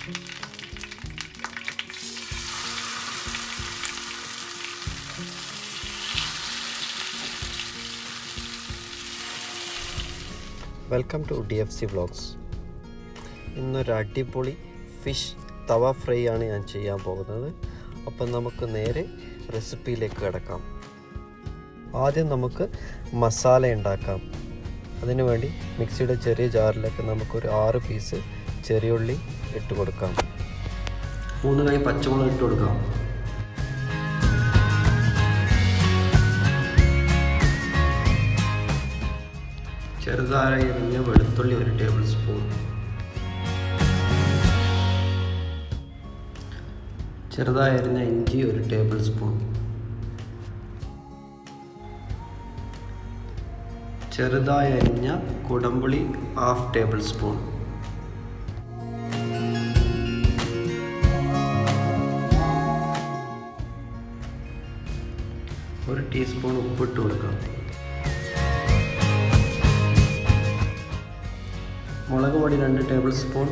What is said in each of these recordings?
welcome to D F C vlogs ഇന്നൊരു അടിപൊളി fish തവ fry ആണ് ഞാൻ ചെയ്യാൻ പോകുന്നത് അപ്പം നമുക്ക് നേരെ റെസിപ്പിയിലേക്ക് കിടക്കാം ആദ്യം നമുക്ക് മസാല ഉണ്ടാക്കാം അതിനു വേണ്ടി മിക്സിയുടെ ചെറിയ ജാറിലേക്ക് നമുക്കൊരു ആറ് പീസ് ചെറിയുള്ളി ഇട്ട് കൊടുക്കാം മൂന്ന് കൈ പച്ചമുളക് ഇട്ട് കൊടുക്കാം ചെറുതായി എറിഞ്ഞ വെളുത്തുള്ളി ഒരു ടേബിൾ സ്പൂൺ ചെറുതായി അരിഞ്ഞ ഇഞ്ചി ഒരു ടേബിൾ സ്പൂൺ ചെറുതായി അരിഞ്ഞ കുടംപുളി ഹാഫ് ടേബിൾ സ്പൂൺ ഒരു ടീസ്പൂൺ ഉപ്പിട്ട് കൊടുക്കാം മുളക് പൊടി രണ്ട് ടേബിൾ സ്പൂൺ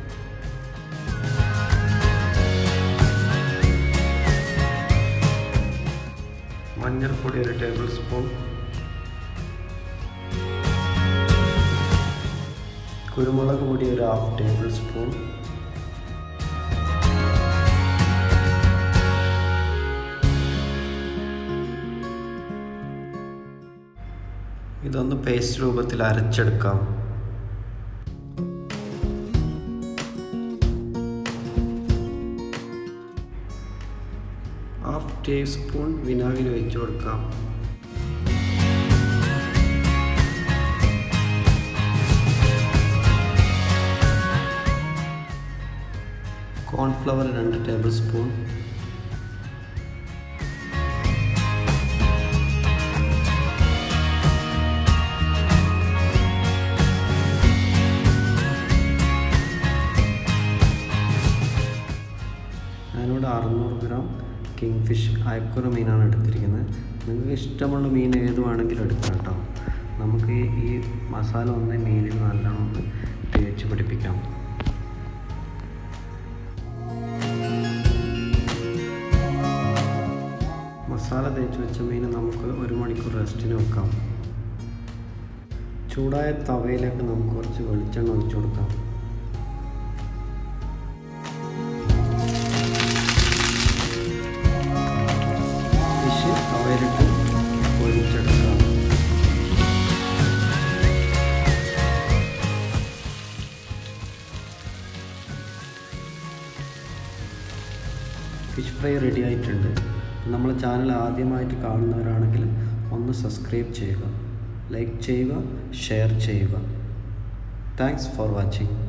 മഞ്ഞൾപ്പൊടി ഒരു ടേബിൾ സ്പൂൺ കുരുമുളക് പൊടി ഒരു ഹാഫ് ടേബിൾ സ്പൂൺ ഇതൊന്ന് പേസ്റ്റ് രൂപത്തിൽ അരച്ചെടുക്കാം ഹാഫ് ടീസ്പൂൺ വിനാഗിരി ഒഴിച്ചു കൊടുക്കാം കോൺഫ്ലവർ രണ്ട് ടേബിൾ സ്പൂൺ ഞാനിവിടെ അറുന്നൂറ് ഗ്രാം കിങ് ഫിഷ് അയക്കുറ മീനാണ് എടുത്തിരിക്കുന്നത് നിങ്ങൾക്ക് ഇഷ്ടമുള്ള മീൻ ഏത് വേണമെങ്കിലും എടുക്കാം കേട്ടോ നമുക്ക് ഈ ഈ മസാല ഒന്ന് മീനിൽ നല്ലോണം ഒന്ന് തേച്ച് പിടിപ്പിക്കാം മസാല തേച്ച് വെച്ച മീൻ നമുക്ക് ഒരു മണിക്കൂർ റെസ്റ്റിന് വെക്കാം ചൂടായ തവയിലേക്ക് നമുക്ക് കുറച്ച് വെളിച്ചെണ്ണ ഒഴിച്ചു കൊടുക്കാം ഫിഷ് അവയിലിട്ട് പൊരിച്ചെടുക്കാം ഫിഷ് ഫ്രൈ റെഡി ആയിട്ടുണ്ട് നമ്മളെ ചാനൽ ആദ്യമായിട്ട് കാണുന്നവരാണെങ്കിൽ ഒന്ന് സബ്സ്ക്രൈബ് ചെയ്യുക ലൈക്ക് ചെയ്യുക ഷെയർ ചെയ്യുക താങ്ക്സ് ഫോർ വാച്ചിങ്